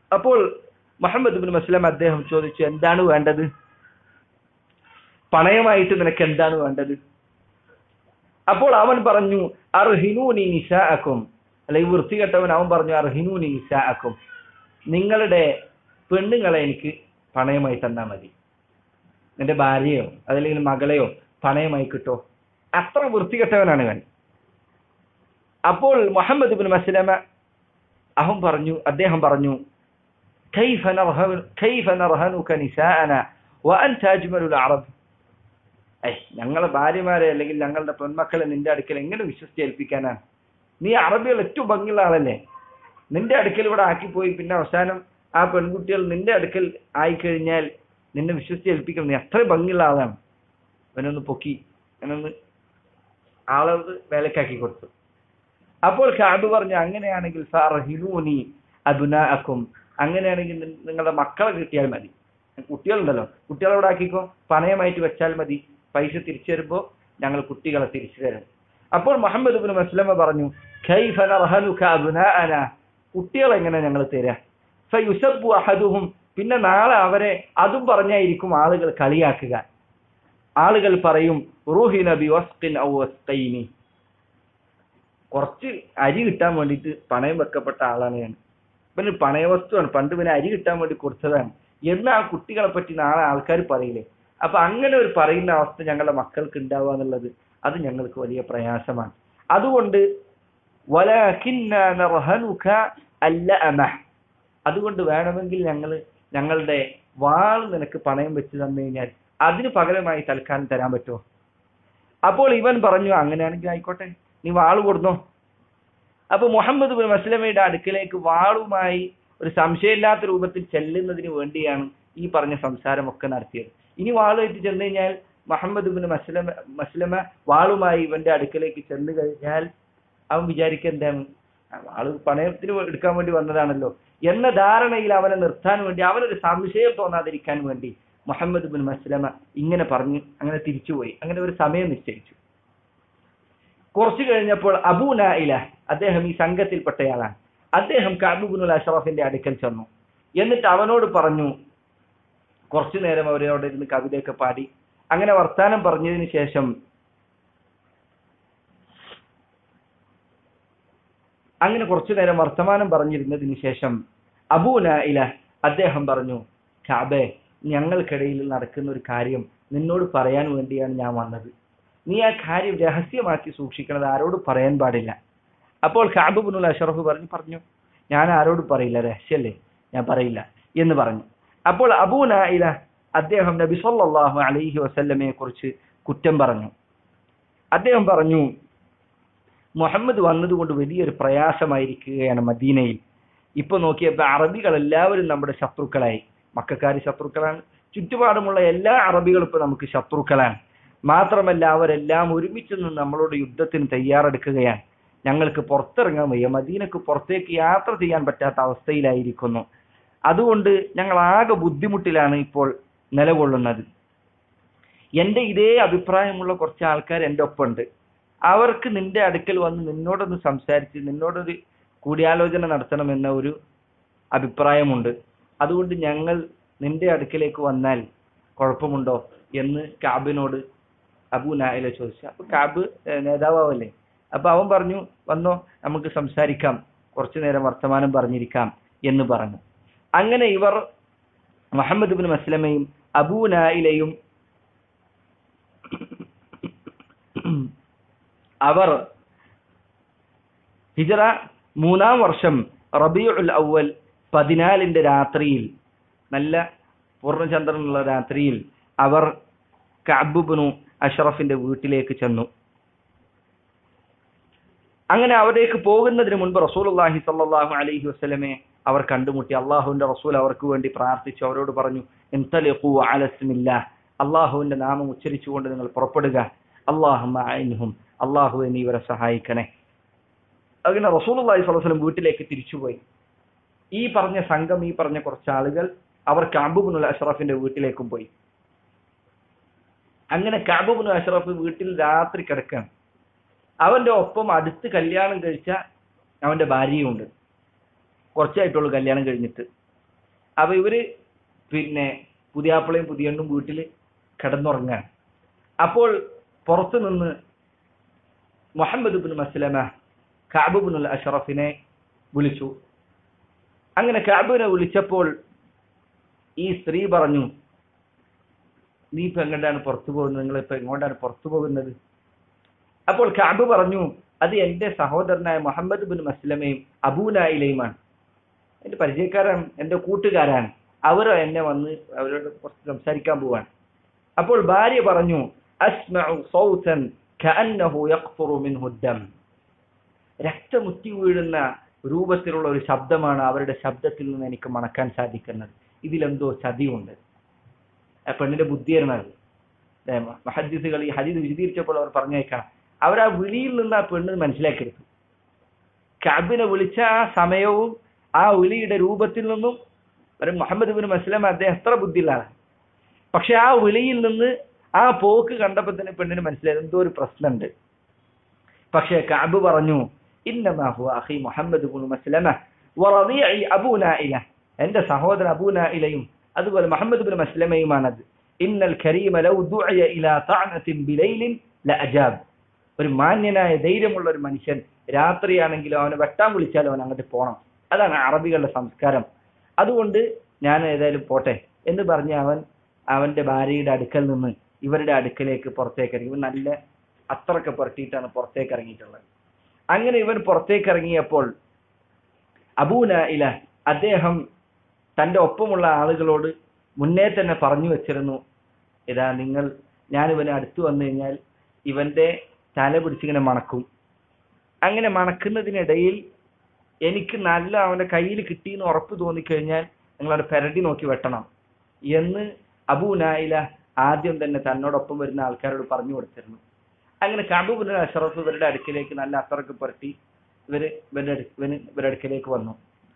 അപ്പോൾ മുഹമ്മദ് ബിൻ മസ്ലം അദ്ദേഹം ചോദിച്ചു എന്താണ് വേണ്ടത് പണയമായിട്ട് നിനക്ക് എന്താണ് വേണ്ടത് അപ്പോൾ അവൻ പറഞ്ഞു അർഹിനൂനി നിസാഅക്കും അല്ല ഈ വൃത്തികെട്ടവൻ അവൻ പറഞ്ഞു അർഹിനൂനി നിസാഅക്കും നിങ്ങളുടെ പെണ്ണുങ്ങളെ എനിക്ക് പണയമായി തന്നാൽ മതി നിന്റെ ഭാര്യയോ അതല്ലെങ്കിൽ മകളെയോ പണയമായി കിട്ടോ അത്ര വൃത്തികെട്ടവനാണ് ഇവൻ അപ്പോൾ മുഹമ്മദ് ബിൻ മസ്ലമ അവൻ പറഞ്ഞു അദ്ദേഹം പറഞ്ഞു كيف نرهن كيف نرهنك نساءنا وأنت أجمل العرب ഏയ് ഞങ്ങളെ ഭാര്യമാരെ അല്ലെങ്കിൽ ഞങ്ങളുടെ പെൺമക്കളെ നിന്റെ അടുക്കൽ എങ്ങനെ വിശ്വസിച്ച് ഏൽപ്പിക്കാനാണ് നീ അറബികൾ ഏറ്റവും ഭംഗിയുള്ള ആളല്ലേ നിന്റെ അടുക്കൽ ഇവിടെ ആക്കിപ്പോയി പിന്നെ അവസാനം ആ പെൺകുട്ടികൾ നിന്റെ അടുക്കൽ ആയിക്കഴിഞ്ഞാൽ നിന്നെ വിശ്വസിച്ച് ഏൽപ്പിക്കണം നീ അത്ര ഭംഗിയുള്ള ആളാണ് അവനൊന്ന് പൊക്കി അവനൊന്ന് ആളെ വേലക്കാക്കി കൊടുത്തു അപ്പോൾ ഷാബ് പറഞ്ഞു അങ്ങനെയാണെങ്കിൽ ഫർഹിനൂനി അബുനാഅക്കും അങ്ങനെയാണെങ്കിൽ നി- നിങ്ങളുടെ മക്കളെ കിട്ടിയാൽ മതി കുട്ടികളുണ്ടല്ലോ കുട്ടികളെ ഇവിടെ ആക്കിക്കോ പണയമായിട്ട് വെച്ചാൽ മതി പൈസ തിരിച്ചു തരുമ്പോ ഞങ്ങൾ കുട്ടികളെ തിരിച്ചു തരും അപ്പോൾ മുഹമ്മദ് ബിൻ മസ്ലമ പറഞ്ഞു "കൈഫ നർഹനുക അബ്നാഅന?" കുട്ടികളെ എങ്ങനെ ഞങ്ങൾ തരാ ഫയുസബ്ബു അഹദുഹും പിന്നെ നാളെ അവരെ അതും പറഞ്ഞായിരിക്കും ആളുകൾ കളിയാക്കുക ആളുകൾ പറയും റൂഹി നബി വസ്കിൻ ഔ വസ്കൈനി കുറച്ച് അരി കിട്ടാൻ വേണ്ടിയിട്ട് പണയം വെക്കപ്പെട്ട ആളാണ് ഞാൻ പിന്നെ പണയവസ്തുവാണ് പണ്ട് പിന്നെ അരി കിട്ടാൻ വേണ്ടി കൊടുത്തതാണ് എന്ന് ആ കുട്ടികളെ പറ്റി നാളെ ആൾക്കാർ പറയില്ലേ അപ്പൊ അങ്ങനെ ഒരു പറയുന്ന അവസ്ഥ ഞങ്ങളുടെ മക്കൾക്ക് ഉണ്ടാവുക എന്നുള്ളത് അത് ഞങ്ങൾക്ക് വലിയ പ്രയാസമാണ് അതുകൊണ്ട് വലാകിന്ന നർഹനുക അല്ലഅമ. അതുകൊണ്ട് വേണമെങ്കിൽ ഞങ്ങൾ ഞങ്ങളുടെ വാൾ നിനക്ക് പണയം വെച്ച് തന്നു കഴിഞ്ഞാൽ അതിന് പകരമായി തൽക്കാലം തരാൻ പറ്റുമോ അപ്പോൾ ഇവൻ പറഞ്ഞു അങ്ങനെയാണെങ്കിൽ ആയിക്കോട്ടെ നീ വാൾ കൊടുന്നോ അപ്പൊ മുഹമ്മദ് ബിൻ മസ്ലമയുടെ അടുക്കലേക്ക് വാളുമായി ഒരു സംശയമില്ലാത്ത രൂപത്തിൽ ചെല്ലുന്നതിന് വേണ്ടിയാണ് ഈ പറഞ്ഞ സംസാരമൊക്കെ നടത്തിയത് ഇനി വാളുമായിട്ട് ചെന്ന് കഴിഞ്ഞാൽ മുഹമ്മദ് ബിൻ മസ്ലമ മസ്ലമ വാളുമായി ഇവന്റെ അടുക്കലേക്ക് ചെന്ന് കഴിഞ്ഞാൽ അവൻ വിചാരിക്കുക എന്താണ് ആ വാള് പണയത്തിന് എടുക്കാൻ വേണ്ടി വന്നതാണല്ലോ എന്ന ധാരണയിൽ അവനെ നിർത്താൻ വേണ്ടി അവനൊരു സംശയം തോന്നാതിരിക്കാൻ വേണ്ടി മുഹമ്മദ് ബിൻ മസ്ലമ ഇങ്ങനെ പറഞ്ഞ് അങ്ങനെ തിരിച്ചുപോയി അങ്ങനെ ഒരു സമയം നിശ്ചയിച്ചു കുറച്ചു കഴിഞ്ഞപ്പോൾ അബൂ നായില അദ്ദേഹം ഈ സംഘത്തിൽപ്പെട്ടയാളാണ് അദ്ദേഹം കാബുബുൽ അഷറഫിന്റെ അടുക്കൽ ചെന്നു എന്നിട്ട് അവനോട് പറഞ്ഞു കുറച്ചു നേരം അവരോട് ഇരുന്ന് കവിതയൊക്കെ പാടി അങ്ങനെ വർത്താനം പറഞ്ഞതിന് ശേഷം അങ്ങനെ കുറച്ചു നേരം വർത്തമാനം പറഞ്ഞിരുന്നതിന് ശേഷം അബൂ നായില അദ്ദേഹം പറഞ്ഞു കാബെ ഞങ്ങൾക്കിടയിൽ നടക്കുന്ന ഒരു കാര്യം നിന്നോട് പറയാൻ വേണ്ടിയാണ് ഞാൻ വന്നത് നീ ആ കാര്യം രഹസ്യമാക്കി സൂക്ഷിക്കണത് ആരോട് പറയാൻ പാടില്ല അപ്പോൾ കാബുബുൽ അഷറഫ് പറഞ്ഞു പറഞ്ഞു ഞാൻ ആരോട് പറയില്ല രഹസ്യല്ലേ ഞാൻ പറയില്ല എന്ന് പറഞ്ഞു അപ്പോൾ അബൂ നായില അദ്ദേഹം നബി സല്ലല്ലാഹു അലൈഹി വസല്ലമയെ കുറിച്ച് കുറ്റം പറഞ്ഞു അദ്ദേഹം പറഞ്ഞു മുഹമ്മദ് വന്നതുകൊണ്ട് വലിയൊരു പ്രയാസമായിരിക്കുകയാണ് മദീനയിൽ ഇപ്പൊ നോക്കിയപ്പോ അറബികൾ എല്ലാവരും നമ്മുടെ ശത്രുക്കളായി മക്കാര് ശത്രുക്കളാണ് ചുറ്റുപാടുമുള്ള എല്ലാ അറബികളും ഇപ്പൊ നമുക്ക് ശത്രുക്കളാണ് മാത്രമല്ല അവരെല്ലാം ഒരുമിച്ച് നിന്ന് നമ്മളോട് യുദ്ധത്തിന് തയ്യാറെടുക്കുകയാണ് ഞങ്ങൾക്ക് പുറത്തിറങ്ങാൻ വയ്യ മദീനക്ക് പുറത്തേക്ക് യാത്ര ചെയ്യാൻ പറ്റാത്ത അവസ്ഥയിലായിരിക്കുന്നു അതുകൊണ്ട് ഞങ്ങൾ ആകെ ബുദ്ധിമുട്ടിലാണ് ഇപ്പോൾ നിലകൊള്ളുന്നത് എന്റെ ഇതേ അഭിപ്രായമുള്ള കുറച്ച് ആൾക്കാർ എൻ്റെ ഒപ്പമുണ്ട് അവർക്ക് നിന്റെ അടുക്കൽ വന്ന് നിന്നോടൊന്ന് സംസാരിച്ച് നിന്നോടൊരു കൂടിയാലോചന നടത്തണമെന്ന ഒരു അഭിപ്രായമുണ്ട് അതുകൊണ്ട് ഞങ്ങൾ നിന്റെ അടുക്കലേക്ക് വന്നാൽ കുഴപ്പമുണ്ടോ എന്ന് കാബിനോട് അബു നായില ചോദിച്ചു അപ്പൊ കാബ് ഏഹ്, നേതാവാവല്ലേ അപ്പൊ അവൻ പറഞ്ഞു വന്നോ നമുക്ക് സംസാരിക്കാം കുറച്ചു നേരം വർത്തമാനം പറഞ്ഞിരിക്കാം എന്ന് പറഞ്ഞു അങ്ങനെ ഇവർ മുഹമ്മദ് ബിൻ മസ്ലമയും അബൂ നായിലയും അവർ ഹിജറ മൂന്നാം വർഷം റബിയുൽ അവൽ പതിനാലിന്റെ രാത്രിയിൽ നല്ല പൂർണ്ണചന്ദ്രനുള്ള രാത്രിയിൽ അവർ കഅബുബിനു അഷറഫിന്റെ വീട്ടിലേക്ക് ചെന്നു അങ്ങനെ അവിടേക്ക് പോകുന്നതിന് മുൻപ് റസൂലുള്ളാഹി സ്വല്ലല്ലാഹു അലൈഹി വസല്ലമയെ അവർ കണ്ടുമുട്ടി അള്ളാഹുവിന്റെ റസൂൽ അവർക്ക് വേണ്ടി പ്രാർത്ഥിച്ചു അവരോട് പറഞ്ഞു ഇൻതലിഖു അലസ്മില്ലാ അള്ളാഹുവിന്റെ നാമം ഉച്ചരിച്ചുകൊണ്ട് നിങ്ങൾ പുറപ്പെടുക അള്ളാഹുമ്മ അയിൻഹും അള്ളാഹു നീ ഇവരെ സഹായിക്കണേ അങ്ങനെ റസൂലുള്ളാഹി സ്വല്ലല്ലാഹു അലൈഹി വസല്ലം വീട്ടിലേക്ക് തിരിച്ചുപോയി ഈ പറഞ്ഞ സംഘം ഈ പറഞ്ഞ കുറച്ച് ആളുകൾ അവർ കാബുബിനുൽ അഷ്റഫിന്റെ വീട്ടിലേക്കും പോയി അങ്ങനെ കാബുബിനു അഷ്റഫ് വീട്ടിൽ രാത്രി കിടക്കുകയാണ് അവന്റെ ഒപ്പം അടുത്ത് കല്യാണം കഴിച്ച അവന്റെ ഭാര്യയുണ്ട് കുറച്ചായിട്ടുള്ളൂ കല്യാണം കഴിഞ്ഞിട്ട് അപ്പൊ ഇവര് പിന്നെ പുതിയാപ്പിളയും പുതിയണ്ണും വീട്ടിൽ കിടന്നുറങ്ങാൻ അപ്പോൾ പുറത്തു നിന്ന് Muhammad bin Maslama Kaab bin അഷറഫിനെ വിളിച്ചു അങ്ങനെ കാബിനെ വിളിച്ചപ്പോൾ ഈ സ്ത്രീ പറഞ്ഞു നീ ഇപ്പൊ എങ്ങോട്ടാണ് പുറത്തു പോകുന്നത് നിങ്ങൾ ഇപ്പൊ എങ്ങോട്ടാണ് പുറത്തു പോകുന്നത് അപ്പോൾ കാബ് പറഞ്ഞു അത് എന്റെ സഹോദരനായ മുഹമ്മദ് ബിൻ മസ്ലമയും അബൂനായിലെയുമാണ് എന്റെ പരിചയക്കാരാണ് എന്റെ കൂട്ടുകാരാണ് അവർ എന്നെ വന്ന് അവരോട് കുറച്ച് സംസാരിക്കാൻ പോവാണ് അപ്പോൾ ഭാര്യ പറഞ്ഞു അസ്മഉ സൗതൻ കഅന്നഹു യഖ്ഫുറു മിൻഹു ദം രക്തമുറ്റി വീഴുന്ന രൂപത്തിലുള്ള ഒരു ശബ്ദമാണ് അവരുടെ ശബ്ദത്തിൽ നിന്ന് എനിക്ക് മണക്കാൻ സാധിക്കുന്നത് ഇതിലെന്തോ ചതിയുണ്ട് ആ പെണ്ണിന്റെ ബുദ്ധിയായിരുന്നത് മഹദ്ദിസുകൾ ഈ ഹദീസ് വിശദീകരിച്ചപ്പോൾ അവർ പറഞ്ഞേക്കാം അവർ ആ വിളിയിൽ നിന്ന് ആ പെണ്ണ് മനസ്സിലാക്കിയെടുത്തു കബിനെ വിളിച്ച ആ സമയവും ആ വിളിയുടെ രൂപത്തിൽ നിന്നും ഒരു മുഹമ്മദ് ബിൻ മസ്ലം അദ്ദേഹം എത്ര ബുദ്ധിയിലാണ് പക്ഷെ ആ വിളിയിൽ നിന്ന് ആ പോക്ക് കണ്ടപ്പോൾ തന്നെ പെണ്ണിന് മനസ്സിലായത് എന്തോ ഒരു പ്രശ്നമുണ്ട് പക്ഷേ കാബ് പറഞ്ഞു ഇന്നമാഹു അഹി മുഹമ്മദ് ബിൻ മസ്ലമ വറദിഇ അബൂനായില എന്റെ സഹോദരൻ അബൂനായിലയും അതുപോലെ മുഹമ്മദ് ബിൻ മസ്ലമയുമാണത് ഇന്നൽ കരീമ ലൗ ദുഇയ ഇലാ തഅനത്തിൻ ബിലൈലിൻ ലഅജാബ് ഒരു മാന്യനായ ധൈര്യമുള്ള ഒരു മനുഷ്യൻ രാത്രിയാണെങ്കിലും അവനെ വെട്ടാൻ വിളിച്ചാലും അവൻ അങ്ങോട്ട് പോകണം അതാണ് അറബികളുടെ സംസ്കാരം അതുകൊണ്ട് ഞാൻ ഏതായാലും പോട്ടെ എന്ന് പറഞ്ഞ് അവൻ അവന്റെ ഭാര്യയുടെ അടുക്കൽ നിന്ന് ഇവരുടെ അടുക്കലേക്ക് പുറത്തേക്ക് ഇറങ്ങി ഇവൻ നല്ല അത്രയൊക്കെ പുരട്ടിയിട്ടാണ് പുറത്തേക്ക് ഇറങ്ങിയിട്ടുള്ളത് അങ്ങനെ ഇവൻ പുറത്തേക്ക് ഇറങ്ങിയപ്പോൾ അബൂന ഇല അദ്ദേഹം തന്റെ ഒപ്പമുള്ള ആളുകളോട് മുന്നേ തന്നെ പറഞ്ഞു വെച്ചിരുന്നു ഇതാ നിങ്ങൾ ഞാൻ ഇവനെ അടുത്ത് വന്നു കഴിഞ്ഞാൽ ഇവന്റെ തല പിടിച്ചിങ്ങനെ മണക്കും അങ്ങനെ മണക്കുന്നതിനിടയിൽ എനിക്ക് നല്ല അവന്റെ കയ്യിൽ കിട്ടിയെന്ന് ഉറപ്പ് തോന്നിക്കഴിഞ്ഞാൽ നിങ്ങളവിടെ പെരടി നോക്കി വെട്ടണം എന്ന് അബൂ നായില ആദ്യം തന്നെ തന്നോടൊപ്പം വരുന്ന ആൾക്കാരോട് പറഞ്ഞു കൊടുത്തിരുന്നു അങ്ങനെ കബൂബിന് അഷറഫ് ഇവരുടെ അടുക്കിലേക്ക് നല്ല അത്രക്ക് പുരട്ടി ഇവര് ഇവരുടെ അടു- ഇവന് ഇവരുടെ അടുക്കിലേക്ക് വന്നു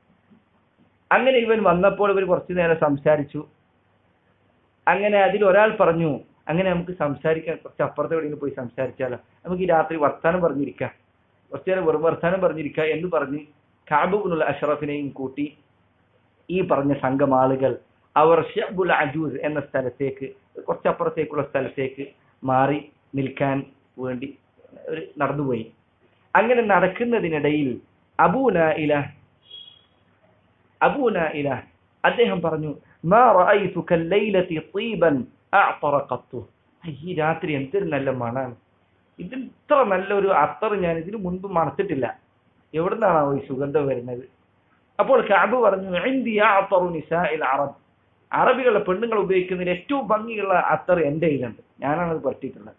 അങ്ങനെ ഇവൻ വന്നപ്പോൾ ഇവർ കുറച്ചു നേരം സംസാരിച്ചു അങ്ങനെ അതിൽ ഒരാൾ പറഞ്ഞു അങ്ങനെ നമുക്ക് സംസാരിക്കാൻ കുറച്ച് അപ്പുറത്തെ എവിടെയെങ്കിലും പോയി സംസാരിച്ചാലോ നമുക്ക് ഈ രാത്രി വർത്താനം പറഞ്ഞിരിക്കാം കുറച്ചു നേരം വെറും വർത്താനം പറഞ്ഞിരിക്കാം എന്ന് പറഞ്ഞ് കാബുബിനുള്ള അഷറഫിനെയും കൂട്ടി ഈ പറഞ്ഞ സംഘം ആളുകൾ അവർ ഷബുൽ അജൂസ് എന്ന സ്ഥലത്തേക്ക് കുറച്ചപ്പുറത്തേക്കുള്ള സ്ഥലത്തേക്ക് മാറി നിൽക്കാൻ വേണ്ടി ഒരു നടന്നുപോയി അങ്ങനെ നടക്കുന്നതിനിടയിൽ അബൂന ഇല അബൂന ഇല അദ്ദേഹം പറഞ്ഞു മാ റഅയ്തു കല്ലൈലതി തീബൻ അഅ്തറ ഖത്തു ഈ രാത്രി എന്തൊരു നല്ല മണാണ് ഇതിന് ഇത്ര നല്ലൊരു അത്തർ ഞാൻ ഇതിനു മുൻപ് മണത്തിട്ടില്ല എവിടുന്നാണാവോ ഈ സുഗന്ധം വരുന്നത് അപ്പോൾ കാബ് പറഞ്ഞു "ഇൻദി അഅ്തറു നിസാഇൽ അറബ് അറബികളുടെ പെണ്ണുങ്ങൾ ഉപയോഗിക്കുന്നതിൽ ഏറ്റവും ഭംഗിയുള്ള അത്തർ എന്റെ കയ്യിലുണ്ട് ഞാനാണ് അത് പറ്റിയിട്ടുള്ളത്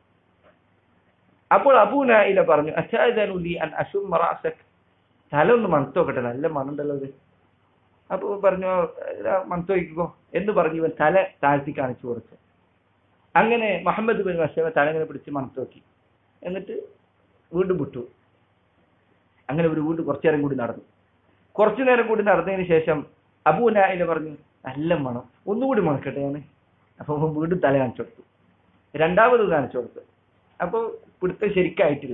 അപ്പോൾ അബൂനായില പറഞ്ഞു അച്ചാദനു ലി അൻ അശുമ്മ റഅസക് തല ഒന്ന് മണത്ത് നോക്കട്ടെ നല്ല മണുണ്ടല്ലോ ഇത് അപ്പൊ പറഞ്ഞു "ഇതാ മണത്ത് നോക്കിക്കോ എന്ന് പറഞ്ഞു ഇവൻ തല താഴ്ത്തി കാണിച്ചു കൊടുത്തു അങ്ങനെ മുഹമ്മദ് ബിൻ മസേമ തല ഇങ്ങനെ പിടിച്ച് മണത്ത് നോക്കി എന്നിട്ട് വീണ്ടും വിട്ടു അങ്ങനെ ഒരു വീണ്ടും കുറച്ചു നേരം കൂടി നടന്നു കുറച്ചു നേരം കൂടി നടന്നതിന് ശേഷം അബൂ നായില പറഞ്ഞു നല്ല മണം ഒന്നുകൂടി മണക്കട്ടെ ഞാൻ അപ്പൊ അവൻ വീണ്ടും തല കാണിച്ചു കൊടുത്തു രണ്ടാമത് കാണിച്ചു കൊടുത്തു അപ്പൊ പിടുത്തം ശരിക്കായിട്ടില്ല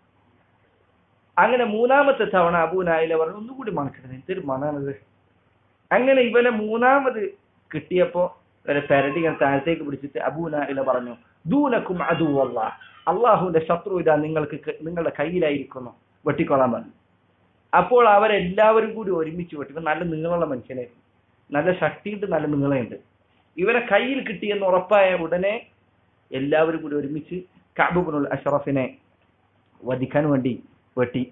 അങ്ങനെ മൂന്നാമത്തെ തവണ അബൂ നായില പറഞ്ഞു ഒന്നുകൂടി മണക്കട്ടെ എന്തൊരു മണാണിത് അങ്ങനെ ഇവനെ മൂന്നാമത് കിട്ടിയപ്പോ ഇവരെ പെരടി ഇങ്ങനെ താഴത്തേക്ക് പിടിച്ചിട്ട് അബൂ നായില പറഞ്ഞു ദൂനക്കും അതുവല്ല അള്ളാഹുവിന്റെ ശത്രു ഇതാ നിങ്ങൾക്ക് ക- നിങ്ങളുടെ കയ്യിലായിരിക്കുന്നു വെട്ടിക്കൊള്ളാൻ പറഞ്ഞു അപ്പോൾ അവരെല്ലാവരും കൂടി ഒരുമിച്ച് വെട്ടി ഇവൻ നല്ല നീളമുള്ള മനുഷ്യനായിരുന്നു നല്ല ശക്തിയുണ്ട് നല്ല നീളമുണ്ട് ഇവനെ കയ്യിൽ കിട്ടിയെന്ന് ഉറപ്പായ ഉടനെ എല്ലാവരും കൂടി ഒരുമിച്ച് കാബുബുൽ അഷറഫിനെ വധിക്കാൻ വേണ്ടി വെട്ടി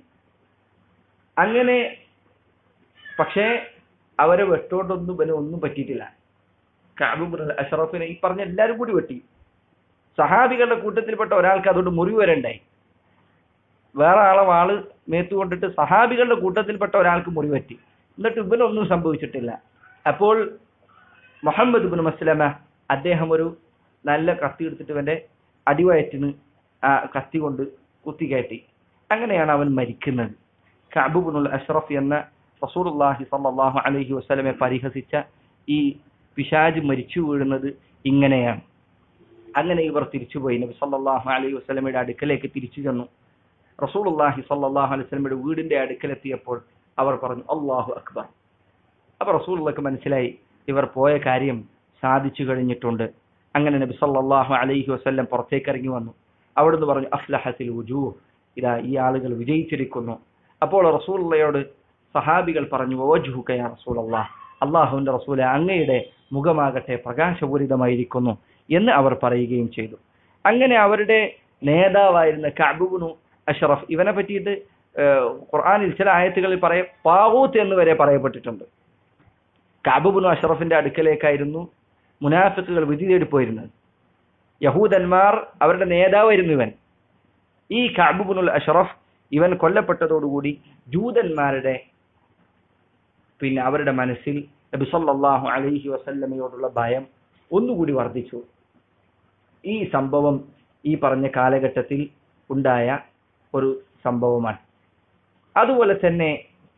അങ്ങനെ പക്ഷേ അവരെ വെട്ടോണ്ടൊന്നും ഇവന് ഒന്നും പറ്റിയിട്ടില്ല കാബുബുൽ അഷറഫിനെ ഈ പറഞ്ഞ എല്ലാവരും കൂടി വെട്ടി സഹാബികളുടെ കൂട്ടത്തിൽപ്പെട്ട ഒരാൾക്ക് അതുകൊണ്ട് മുറിവ് വരണ്ടായി വേറെ ആളെ വാള് മേത്തു കൊണ്ടിട്ട് സഹാബികളുടെ കൂട്ടത്തിൽപ്പെട്ട ഒരാൾക്ക് മുറിവറ്റി എന്നിട്ട് ഇവനൊന്നും സംഭവിച്ചിട്ടില്ല അപ്പോൾ മുഹമ്മദ് ബിൻ മസ്ലമ അദ്ദേഹം ഒരു നല്ല കത്തി എടുത്തിട്ട് ഇവന്റെ അടിവയറ്റിന് ആ കത്തി കൊണ്ട് കുത്തിക്കയറ്റി അങ്ങനെയാണ് അവൻ മരിക്കുന്നത് കഅബുബുൽ അഷ്റഫ് എന്ന റസൂലുള്ളാഹി സ്വല്ലല്ലാഹു അലൈഹി വസല്ലമെ പരിഹസിച്ച ഈ പിശാജ് മരിച്ചു വീഴുന്നത് ഇങ്ങനെയാണ് അങ്ങനെ ഇവർ തിരിച്ചുപോയി നബി സല്ലല്ലാഹു അലൈഹി വസല്ലമയുടെ അടുക്കലേക്ക് തിരിച്ചു ചെന്നു റസൂലുള്ളാഹി സ്വല്ലല്ലാഹു അലൈഹി വസല്ലമയുടെ വീടിന്റെ അടുക്കലെത്തിയപ്പോൾ അവർ പറഞ്ഞു അല്ലാഹു അക്ബർ അപ്പൊ റസൂലുള്ളാഹിക്ക് മനസ്സിലായി ഇവർ പോയ കാര്യം സാധിച്ചു കഴിഞ്ഞിട്ടുണ്ട് അങ്ങനെ നബി സല്ലല്ലാഹു അലൈഹി വസല്ലം പുറത്തേക്ക് ഇറങ്ങി വന്നു അവിടുന്ന് പറഞ്ഞു അഫ്ലഹത്തിൽ വുജൂഹ് ഇതാ ഈ ആളുകൾ വിജയിച്ചിരിക്കുന്നു അപ്പോൾ റസൂലുള്ളയോട് സഹാബികൾ പറഞ്ഞു വജുഹുക യാ റസൂലല്ലാഹ് അള്ളാഹുവിന്റെ റസൂലെ അങ്ങയുടെ മുഖമാകട്ടെ പ്രകാശപൂരിതമായിരിക്കുന്നു എന്ന് അവർ പറയുകയും ചെയ്തു അങ്ങനെ അവരുടെ നേതാവായിരുന്ന കഅബുബ്നു അഷ്റഫ് ഇവനെ പറ്റിയിട്ട് ഏഹ്, ഖുർആനിൽ ചില ആയത്തുകളിൽ പറയ പാവൂത്ത് എന്ന് വരെ പറയപ്പെട്ടിട്ടുണ്ട് കഅബുബ്നു അഷ്റഫിന്റെ അടുക്കലേക്കായിരുന്നു മുനാഫിക്കുകൾ വിധി തേടി പോയിരുന്നത് യഹൂദന്മാർ അവരുടെ നേതാവായിരുന്നു ഇവൻ ഈ കഅബുബ്നുൽ അഷ്റഫ് ഇവൻ കൊല്ലപ്പെട്ടതോടുകൂടി ജൂതന്മാരുടെ പിന്നെ അവരുടെ മനസ്സിൽ നബി സല്ലല്ലാഹു അലൈഹി വസല്ലമയോടുള്ള ഭയം ഒന്നുകൂടി വർദ്ധിച്ചു ഈ സംഭവം ഈ പറഞ്ഞ കാലഘട്ടത്തിൽ ഉണ്ടായ ഒരു സംഭവമാണ് അതുപോലെ തന്നെ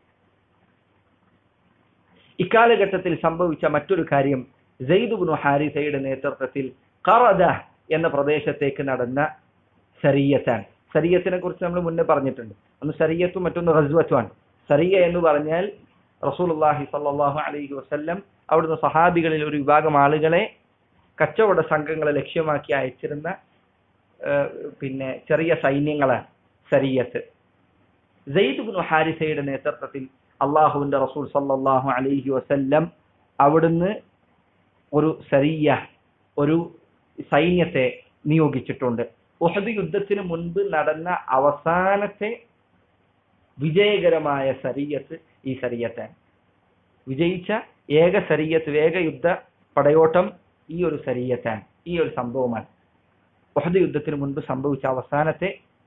ഇക്കാലഘട്ടത്തിൽ സംഭവിച്ച മറ്റൊരു കാര്യം സെയ്ദുബിനു ഹാരിസയുടെ നേതൃത്വത്തിൽ ഖറദ എന്ന പ്രദേശത്തേക്ക് നടന്ന സരിയത്താണ് സരിയത്തിനെ കുറിച്ച് നമ്മൾ മുന്നേ പറഞ്ഞിട്ടുണ്ട് ഒന്ന് സരിയത്തും മറ്റൊന്ന് റസ്വത്തുമാണ് സരിയ എന്ന് പറഞ്ഞാൽ റസൂലുള്ളാഹി സ്വല്ലല്ലാഹു അലൈഹി വസല്ലം അവിടുന്ന് സഹാബികളിൽ ഒരു വിഭാഗം ആളുകളെ കച്ചവട സംഘങ്ങളെ ലക്ഷ്യമാക്കി അയച്ചിരുന്ന ഏഹ്, പിന്നെ ചെറിയ സൈന്യങ്ങളാണ് സരിയത്ത് സെയ്ദ് ബിനു ഹാരിസയുടെ നേതൃത്വത്തിൽ അള്ളാഹുവിന്റെ റസൂൽ സല്ലല്ലാഹു അലൈഹി വസല്ലം അവിടുന്ന് ഒരു സരിയ ഒരു സൈന്യത്തെ നിയോഗിച്ചിട്ടുണ്ട് ഉഹദ് യുദ്ധത്തിന് മുൻപ് നടന്ന അവസാനത്തെ വിജയകരമായ സരിയത്ത് ഈ സരിയത്താണ് വിജയിച്ച ഏക സരിയത്ത് ഏക യുദ്ധ പടയോട്ടം ഈ ഒരു സരിയത്താണ് ഈ ഒരു സംഭവമാണ് ഉഹദ് യുദ്ധത്തിന് മുൻപ് സംഭവിച്ച അവസാനത്തെ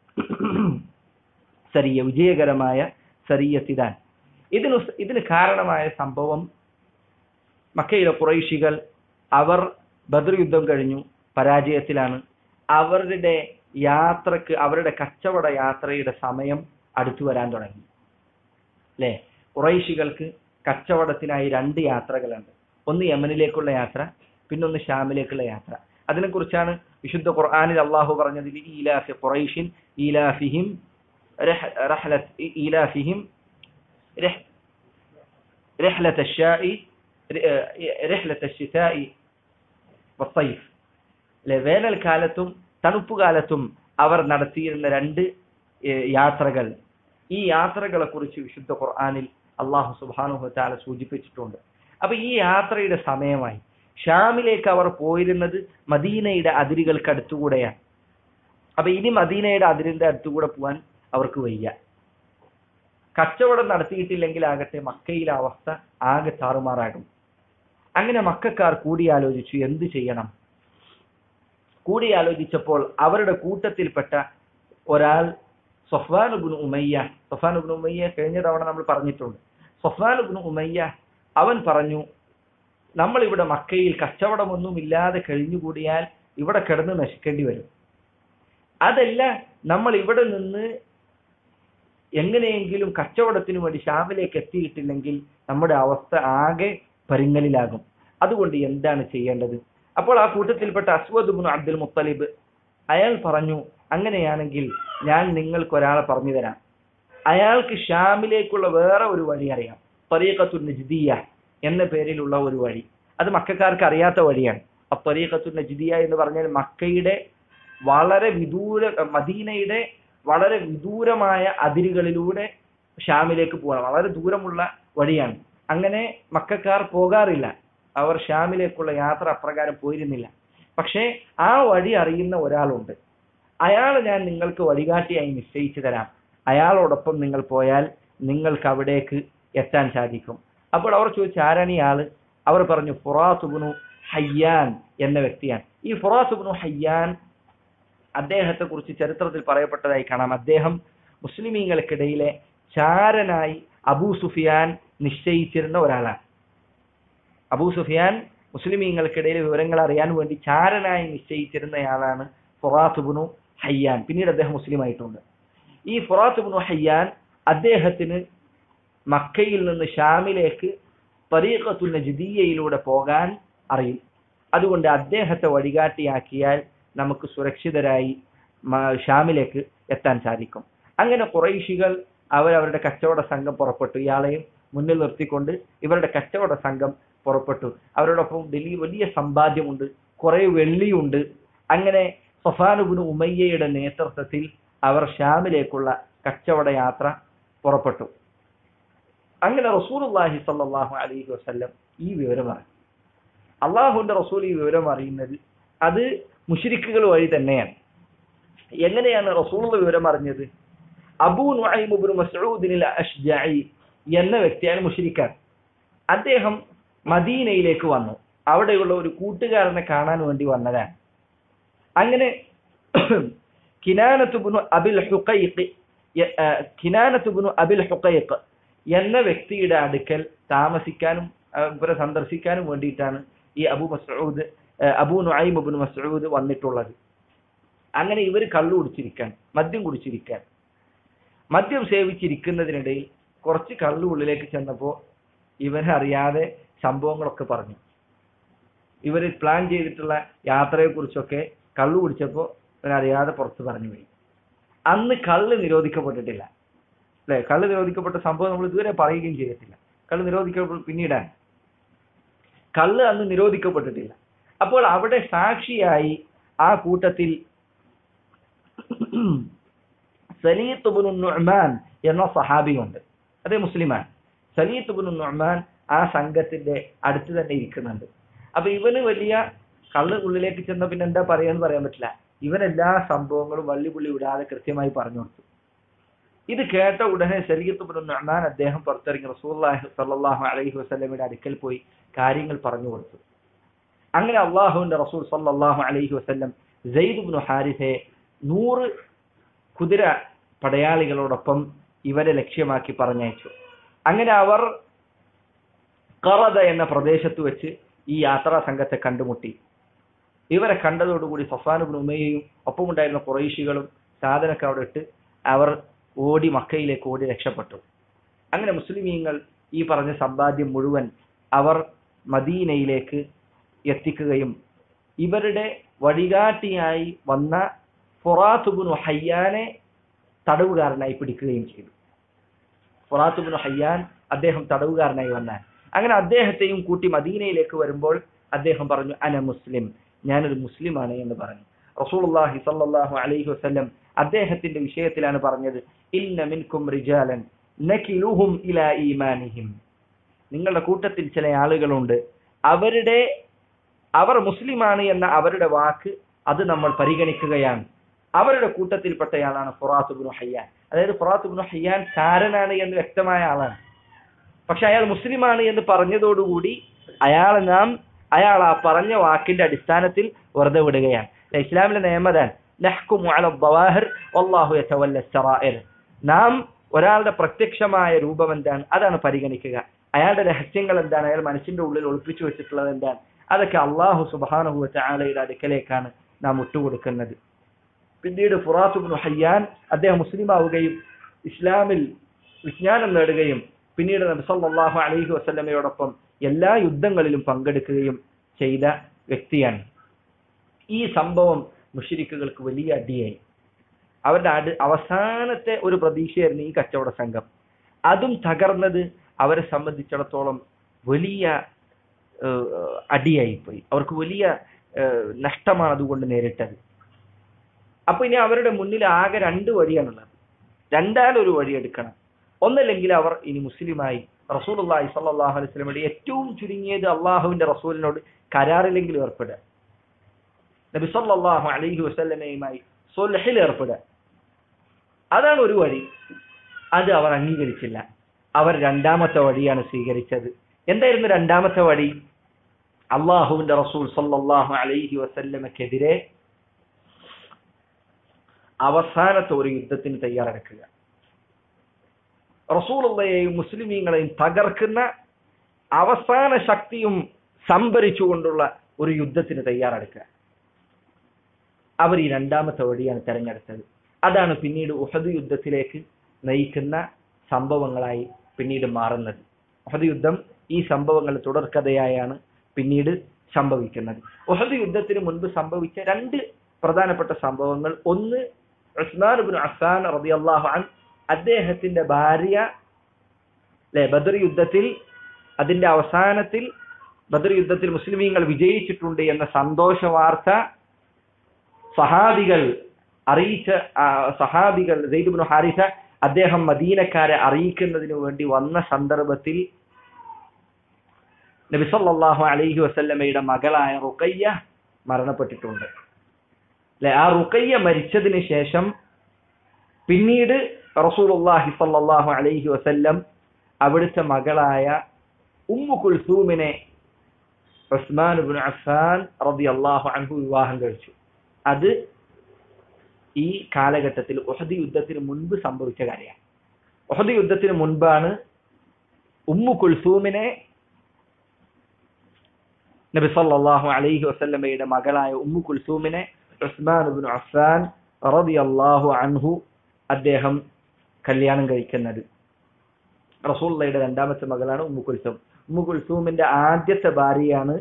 സരിയ വിജയകരമായ സരിയത്തിതാൻ ഇതിന് ഉസ്- ഇതിന് കാരണമായ സംഭവം മക്കയിലെ കുറൈശികൾ അവർ ബദർ യുദ്ധം കഴിഞ്ഞു പരാജയത്തിലാണ് അവരുടെ യാത്രക്ക് അവരുടെ കച്ചവട യാത്രയുടെ സമയം അടുത്തു വരാൻ തുടങ്ങി അല്ലെ കുറൈശികൾക്ക് കച്ചവടത്തിനായി രണ്ട് യാത്രകളുണ്ട് ഒന്ന് യമനിലേക്കുള്ള യാത്ര പിന്നൊന്ന് ഷാമിലേക്കുള്ള യാത്ര അതിനെക്കുറിച്ചാണ് വിശുദ്ധ ഖുർആനിൽ അള്ളാഹു പറഞ്ഞതിൽ ഈലാഫി ഖുറൈഷിൻ ഈലാഫിഹിം رح- رحلة إيلافهم رح رحلة الشاء رحلة الشتاء والصيف അല്ലെ വേനൽക്കാലത്തും തണുപ്പുകാലത്തും അവർ നടത്തിയിരുന്ന രണ്ട് ഏഹ്, യാത്രകൾ ഈ യാത്രകളെ കുറിച്ച് വിശുദ്ധ ഖുർആനിൽ അള്ളാഹു സുബാനുഹു താല സൂചിപ്പിച്ചിട്ടുണ്ട് അപ്പൊ ഈ യാത്രയുടെ സമയമായി ഷാമിലേക്ക് അവർ പോയിരുന്നത് മദീനയുടെ അതിരുകൾക്ക് അടുത്തുകൂടെയാണ് അപ്പൊ ഇനി മദീനയുടെ അതിരിന്റെ അടുത്തുകൂടെ പോവാൻ അവർക്ക് വയ്യ കച്ചവടം നടത്തിയിട്ടില്ലെങ്കിൽ ആകട്ടെ മക്കയിലെ അവസ്ഥ ആകെ താറുമാറാകും അങ്ങനെ മക്കാർ കൂടിയാലോചിച്ചു എന്ത് ചെയ്യണം കൂടിയാലോചിച്ചപ്പോൾ അവരുടെ കൂട്ടത്തിൽപ്പെട്ട ഒരാൾ സൊഫാനുബുൻ ഉമയ്യ സൊഫാനുബുൻ ഉമയ്യ കഴിഞ്ഞ തവണ നമ്മൾ പറഞ്ഞിട്ടുണ്ട് സൊഫാനുബുൻ ഉമയ്യ അവൻ പറഞ്ഞു നമ്മൾ ഇവിടെ മക്കയിൽ കച്ചവടമൊന്നുമില്ലാതെ കഴിഞ്ഞുകൂടിയാൽ ഇവിടെ കിടന്ന് നശിക്കേണ്ടി വരും അതല്ല നമ്മൾ ഇവിടെ നിന്ന് എങ്ങനെയെങ്കിലും കച്ചവടത്തിനു വേണ്ടി ഷാമിലേക്ക് എത്തിയിട്ടില്ലെങ്കിൽ നമ്മുടെ അവസ്ഥ ആകെ പരിങ്ങലിലാകും അതുകൊണ്ട് എന്താണ് ചെയ്യേണ്ടത് അപ്പോൾ ആ കൂട്ടത്തിൽപ്പെട്ട അസ്വദ് ബിൻ അബ്ദുൽ മുത്തലിബ് അയാൾ പറഞ്ഞു അങ്ങനെയാണെങ്കിൽ ഞാൻ നിങ്ങൾക്ക് ഒരാളെ പറഞ്ഞു തരാം അയാൾക്ക് ഷാമിലേക്കുള്ള വേറെ ഒരു വഴി അറിയാം തരീഖത്തു നജ്ദിയ എന്ന പേരിലുള്ള ഒരു വഴി അത് മക്കാർക്ക് അറിയാത്ത വഴിയാണ് ആ തരീഖത്തു നജ്ദിയ എന്ന് പറഞ്ഞാൽ മക്കയുടെ വളരെ വിദൂര മദീനയുടെ വളരെ വിദൂരമായ അതിരുകളിലൂടെ ഷാമിലേക്ക് പോകണം വളരെ ദൂരമുള്ള വഴിയാണ് അങ്ങനെ മക്കാർ പോകാറില്ല അവർ ഷാമിലേക്കുള്ള യാത്ര അപ്രകാരം പോയിരുന്നില്ല പക്ഷേ ആ വഴി അറിയുന്ന ഒരാളുണ്ട് അയാൾ ഞാൻ നിങ്ങൾക്ക് വഴികാട്ടിയായി നിശ്ചയിച്ചു തരാം അയാളോടൊപ്പം നിങ്ങൾ പോയാൽ നിങ്ങൾക്ക് അവിടേക്ക് എത്താൻ സാധിക്കും അപ്പോൾ അവർ ചോദിച്ചു ആരാണ് ഈ ആള് അവർ പറഞ്ഞു ഫുറാസുബുനു ഹയ്യാൻ എന്ന വ്യക്തിയാണ് ഈ ഫുറാസുബുനു ഹയ്യാൻ അദ്ദേഹത്തെ കുറിച്ച് ചരിത്രത്തിൽ പറയപ്പെട്ടതായി കാണാം അദ്ദേഹം മുസ്ലിമീങ്ങൾക്കിടയിലെ ചാരനായി അബൂ സുഫിയാൻ നിശ്ചയിച്ചിരുന്ന ഒരാളാണ് അബൂ സുഫിയാൻ മുസ്ലിമീങ്ങൾക്കിടയിലെ വിവരങ്ങൾ അറിയാൻ വേണ്ടി ചാരനായി നിശ്ചയിച്ചിരുന്നയാളാണ് ഫുറാത്തുബുനു ഹയ്യാൻ പിന്നീട് അദ്ദേഹം മുസ്ലിം ആയിട്ടുണ്ട് ഈ ഫുറാത്തുബുനു ഹയ്യാൻ അദ്ദേഹത്തിന് മക്കയിൽ നിന്ന് ഷാമിലേക്ക് തരീഖത്തു നജ്ദിയയിലൂടെ പോകാൻ അറിയും അതുകൊണ്ട് അദ്ദേഹത്തെ വഴികാട്ടിയാക്കിയാൽ നമുക്ക് സുരക്ഷിതരായി മ- ഷാമിലേക്ക് എത്താൻ സാധിക്കും അങ്ങനെ കുറൈശികൾ അവരവരുടെ കച്ചവട സംഘം പുറപ്പെട്ടു ഇയാളെയും മുന്നിൽ നിർത്തിക്കൊണ്ട് ഇവരുടെ കച്ചവട സംഘം പുറപ്പെട്ടു അവരോടൊപ്പം വലിയ വലിയ സമ്പാദ്യമുണ്ട് കുറെ വെള്ളിയുണ്ട് അങ്ങനെ സഫാനുബിന് ഉമയ്യയുടെ നേതൃത്വത്തിൽ അവർ ഷാമിലേക്കുള്ള കച്ചവട യാത്ര പുറപ്പെട്ടു അങ്ങനെ റസൂലുള്ളാഹി സ്വല്ലല്ലാഹു അലൈഹി വസല്ലം ഈ വിവരം അറിഞ്ഞു അള്ളാഹുവിന്റെ റസൂൽ ഈ വിവരം അറിയുന്നത് അത് മുഷിരിക്കുകൾ വഴി തന്നെയാണ് എങ്ങനെയാണ് റസൂലുള്ള വിവരം അറിഞ്ഞത് അബൂ നുഐമുബിൻ മസ്ഊദിനിൽ അഷ്ജഈ എന്ന വ്യക്തിയാണ് മുഷിരിക്കാൻ അദ്ദേഹം മദീനയിലേക്ക് വന്നു അവിടെയുള്ള ഒരു കൂട്ടുകാരനെ കാണാൻ വേണ്ടി വന്നതാണ് അങ്ങനെ കിനാനത്തുബിനു അബിൽ ഹുഖൈഖ് കിനാനത്തുബിനു അബിൽ ഹുഖൈഖ് എന്ന വ്യക്തിയുടെ അടുക്കൽ താമസിക്കാനും ഇവരെ സന്ദർശിക്കാനും വേണ്ടിയിട്ടാണ് ഈ അബു മസ്ഊദ് അബൂ നുഐമുബിൻ മസ്ഊദ് വന്നിട്ടുള്ളത് അങ്ങനെ ഇവർ കള്ളു കുടിച്ചിരിക്കാൻ മദ്യം കുടിച്ചിരിക്കാൻ മദ്യം സേവിച്ചിരിക്കുന്നതിനിടയിൽ കുറച്ച് കള്ളു ഉള്ളിലേക്ക് ചെന്നപ്പോ ഇവരറിയാതെ സംഭവങ്ങളൊക്കെ പറഞ്ഞു ഇവർ പ്ലാൻ ചെയ്തിട്ടുള്ള യാത്രയെ കുറിച്ചൊക്കെ കള്ളു കുടിച്ചപ്പോ ഇവരറിയാതെ പുറത്ത് പറഞ്ഞു പോയി അന്ന് കള്ള് നിരോധിക്കപ്പെട്ടിട്ടില്ല അല്ലെ കള്ള് നിരോധിക്കപ്പെട്ട സംഭവം നമ്മൾ ഇതുവരെ പറയുകയും ചെയ്തിട്ടില്ല കള്ള് നിരോധിക്കപ്പെട്ട പിന്നീടാണ് കള്ള് അന്ന് നിരോധിക്കപ്പെട്ടിട്ടില്ല അപ്പോൾ അവിടെ സാക്ഷിയായി ആ കൂട്ടത്തിൽ സലീത്തുബുൻ നുഅ്മാൻ എന്ന സഹാബിയുണ്ട് അതേ മുസ്ലിമാണ് സലീത്തുബുൻ നുഅ്മാൻ ആ സംഘത്തിന്റെ അടുത്ത് തന്നെ ഇരിക്കുന്നുണ്ട് അപ്പൊ ഇവന് വലിയ കള്ള് ഉള്ളിലേക്ക് ചെന്ന പിന്നെ എന്താ പറയാന്ന് പറയാൻ പറ്റില്ല ഇവൻ എല്ലാ സംഭവങ്ങളും വള്ളി പുള്ളി വിടാതെ കൃത്യമായി പറഞ്ഞു കൊടുത്തു ഇത് കേട്ട ഉടനെ സലീത്തുബുൻ നുഅ്മാൻ അദ്ദേഹം പുറത്തിറങ്ങി റസൂലുള്ളാഹി സ്വല്ലല്ലാഹു അലൈഹി വസല്ലമയുടെ അടുക്കൽ പോയി കാര്യങ്ങൾ പറഞ്ഞു കൊടുത്തു അങ്ങനെ അള്ളാഹുവിന്റെ റസൂൽ സല്ലല്ലാഹു അലൈഹി വസല്ലം സെയ്ദ് ഇബ്നു ഹാരിസയെ നൂറ് കുതിര പടയാളികളോടൊപ്പം ഇവരെ ലക്ഷ്യമാക്കി പറഞ്ഞയച്ചു അങ്ങനെ അവർ കറദ എന്ന പ്രദേശത്ത് വെച്ച് ഈ യാത്രാ സംഘത്തെ കണ്ടുമുട്ടി ഇവരെ കണ്ടതോടുകൂടി സഫാനുബിൻ ഉമയും ഒപ്പമുണ്ടായിരുന്ന കുറേശികളും സാധനമൊക്കെ അവിടെ ഇട്ട് അവർ ഓടി മക്കയിലേക്ക് ഓടി രക്ഷപ്പെട്ടു അങ്ങനെ മുസ്ലിമീങ്ങൾ ഈ പറഞ്ഞ സമ്പാദ്യം മുഴുവൻ അവർ മദീനയിലേക്ക് എത്തിക്കുകയും ഇവരുടെ വഴികാട്ടിയായി വന്ന ഫൊറാത്തുബുനു ഹയ്യാനെ തടവുകാരനായി പിടിക്കുകയും ചെയ്തു ഫൊറാത്തുബുനു ഹയ്യാൻ അദ്ദേഹം തടവുകാരനായി വന്നാൽ അങ്ങനെ അദ്ദേഹത്തെയും കൂട്ടി മദീനയിലേക്ക് വരുമ്പോൾ അദ്ദേഹം പറഞ്ഞു അന മുസ്ലിം ഞാനൊരു മുസ്ലിമാണ് എന്ന് പറഞ്ഞു റസൂലുള്ളാഹി സല്ലല്ലാഹു അലൈഹി വസല്ലം അദ്ദേഹത്തിന്റെ വിഷയത്തിലാണ് പറഞ്ഞത് ഇന്ന മിൻകും റിജാലൻ നകിലുഹും ഇലാ ഈമാനിഹിം നിങ്ങളുടെ കൂട്ടത്തിൽ ചില ആളുകളുണ്ട് അവരുടെ അവർ മുസ്ലിമാണ് എന്ന അവരുടെ വാക്ക് അത് നമ്മൾ പരിഗണിക്കുകയാണ് അവരുടെ കൂട്ടത്തിൽപ്പെട്ടയാളാണ് ഫുറാത്തുബിനു ഹയ്യാൻ അതായത് ഫുറാത്തുബിനു ഹയ്യാൻ കാരനാണ് എന്ന് വ്യക്തമായ ആളാണ് പക്ഷെ അയാൾ മുസ്ലിമാണ് എന്ന് പറഞ്ഞതോടുകൂടി അയാളെ നാം അയാൾ ആ പറഞ്ഞ വാക്കിന്റെ അടിസ്ഥാനത്തിൽ വെറുതെ വിടുകയാണ് ഇസ്ലാമിലെ നിയമതാണ് നാം ഒരാളുടെ പ്രത്യക്ഷമായ രൂപം എന്താണ് അതാണ് പരിഗണിക്കുക അയാളുടെ രഹസ്യങ്ങൾ എന്താണ് അയാൾ മനസ്സിന്റെ ഉള്ളിൽ ഒളിപ്പിച്ചു വെച്ചിട്ടുള്ളത് എന്താണ് അതൊക്കെ അള്ളാഹു സുബാനുഭവത്തെ ആളയുടെ അടുക്കലേക്കാണ് നാം വിട്ടുകൊടുക്കുന്നത് പിന്നീട് ഫുറാത്തുബിൻ ഹയ്യാൻ അദ്ദേഹം മുസ്ലിം ആവുകയും ഇസ്ലാമിൽ വിജ്ഞാനം നേടുകയും പിന്നീട് നബിസല്ലാഹു അലൈഹി വസ്ലമയോടൊപ്പം എല്ലാ യുദ്ധങ്ങളിലും പങ്കെടുക്കുകയും ചെയ്ത വ്യക്തിയാണ് ഈ സംഭവം മുഷിരിക്കുകൾക്ക് വലിയ അടിയായി അവരുടെ അടി അവസാനത്തെ ഒരു പ്രതീക്ഷയായിരുന്നു ഈ കച്ചവട സംഘം അതും തകർന്നത് അവരെ സംബന്ധിച്ചിടത്തോളം വലിയ അടിയായിപ്പോയി അവർക്ക് വലിയ നഷ്ടമാണ് അതുകൊണ്ട് നേരിട്ടത് അപ്പൊ ഇനി അവരുടെ മുന്നിൽ ആകെ രണ്ട് വഴിയാണുള്ളത് രണ്ടാലൊരു വഴി എടുക്കണം ഒന്നല്ലെങ്കിൽ അവർ ഇനി മുസ്ലിമായി റസൂൽ അള്ളാഹി സല്ലാഹു അലൈഹി സ്വലമയുടെ ഏറ്റവും ചുരുങ്ങിയത് അള്ളാഹുവിന്റെ റസൂലിനോട് കരാറിലെങ്കിലും ഏർപ്പെടുക നബി സല്ലാഹു അലൈഹി വസ്ലമയുമായി സൊലഹിൽ ഏർപ്പെടുക അതാണ് ഒരു വഴി അത് അവർ അംഗീകരിച്ചില്ല അവർ രണ്ടാമത്തെ വഴിയാണ് സ്വീകരിച്ചത് എന്തായിരുന്നു രണ്ടാമത്തെ വഴി അള്ളാഹുവിന്റെ റസൂൽ സല്ലാഹു അലൈഹി വസല്ലമക്കെതിരെ അവസാനത്തെ ഒരു യുദ്ധത്തിന് തയ്യാറെടുക്കുക റസൂലുള്ളയെയും മുസ്ലിമീങ്ങളെയും തകർക്കുന്ന അവസാന ശക്തിയും സംഭരിച്ചുകൊണ്ടുള്ള ഒരു യുദ്ധത്തിന് തയ്യാറെടുക്കുക അവർ ഈ രണ്ടാമത്തെ വഴിയാണ് തെരഞ്ഞെടുത്തത് അതാണ് പിന്നീട് ഉഹദ് യുദ്ധത്തിലേക്ക് നയിക്കുന്ന സംഭവങ്ങളായി പിന്നീട് മാറുന്നത് ഉഹദ് യുദ്ധം ഈ സംഭവങ്ങൾ തുടർക്കഥയായാണ് പിന്നീട് സംഭവിക്കുന്നത് ഉഹദ് യുദ്ധത്തിന് മുൻപ് സംഭവിച്ച രണ്ട് പ്രധാനപ്പെട്ട സംഭവങ്ങൾ ഒന്ന് ഉസ്മാൻ ബിൻ അസാൻ റളിയല്ലാഹു അൻ അദ്ദേഹത്തിന്റെ ഭാര്യ അല്ലെ ബദർ യുദ്ധത്തിൽ അതിന്റെ അവസാനത്തിൽ ബദർ യുദ്ധത്തിൽ മുസ്ലിമീങ്ങൾ വിജയിച്ചിട്ടുണ്ട് എന്ന സന്തോഷ വാർത്ത സഹാബികൾ അറിയിച്ച ആ, സഹാബികൾ സെയ്ദുബിന് ഹാരിസ അദ്ദേഹം മദീനക്കാരെ അറിയിക്കുന്നതിന് വേണ്ടി വന്ന സന്ദർഭത്തിൽ നബി സല്ലല്ലാഹു അലൈഹി വസല്ലമയുടെ മകളായ റുഖയ്യ മരണപ്പെട്ടിട്ടുണ്ട് അല്ലെ ആ റുഖയ്യ മരിച്ചതിന് ശേഷം പിന്നീട് റസൂലുള്ളാഹി സല്ലല്ലാഹു അലൈഹി വസല്ലം അവിടുത്തെ മകളായ ഉമ്മു കുൽസൂമിനെ ഉസ്മാൻ ഇബ്നു അഫ്ഫാൻ റളിയല്ലാഹു അൻഹു വിവാഹം കഴിച്ചു അത് ഈ കാലഘട്ടത്തിൽ ഉഹദ് യുദ്ധത്തിന് മുൻപ് സംഭവിച്ച കാര്യമാണ് ഉഹദ് യുദ്ധത്തിന് മുൻപാണ് ഉമ്മു കുൽസൂമിനെ നബി സല്ലല്ലാഹു അലൈഹി വസല്ലമയുടെ മകളായ ഉമ്മു കുൽസൂമിനെ ഉസ്മാൻ ഇബ്നു അഫ്ഫാൻ റളിയല്ലാഹു അൻഹു അദ്ദേഹം കല്യാണം കഴിക്കുന്നത് റസൂലുള്ളയുടെ രണ്ടാമത്തെ മകളാണ് ഉമ്മു കുൽസൂം ഉമ്മു കുൽസൂമിന്റെ ആദ്യത്തെ ഭാര്യയാണ്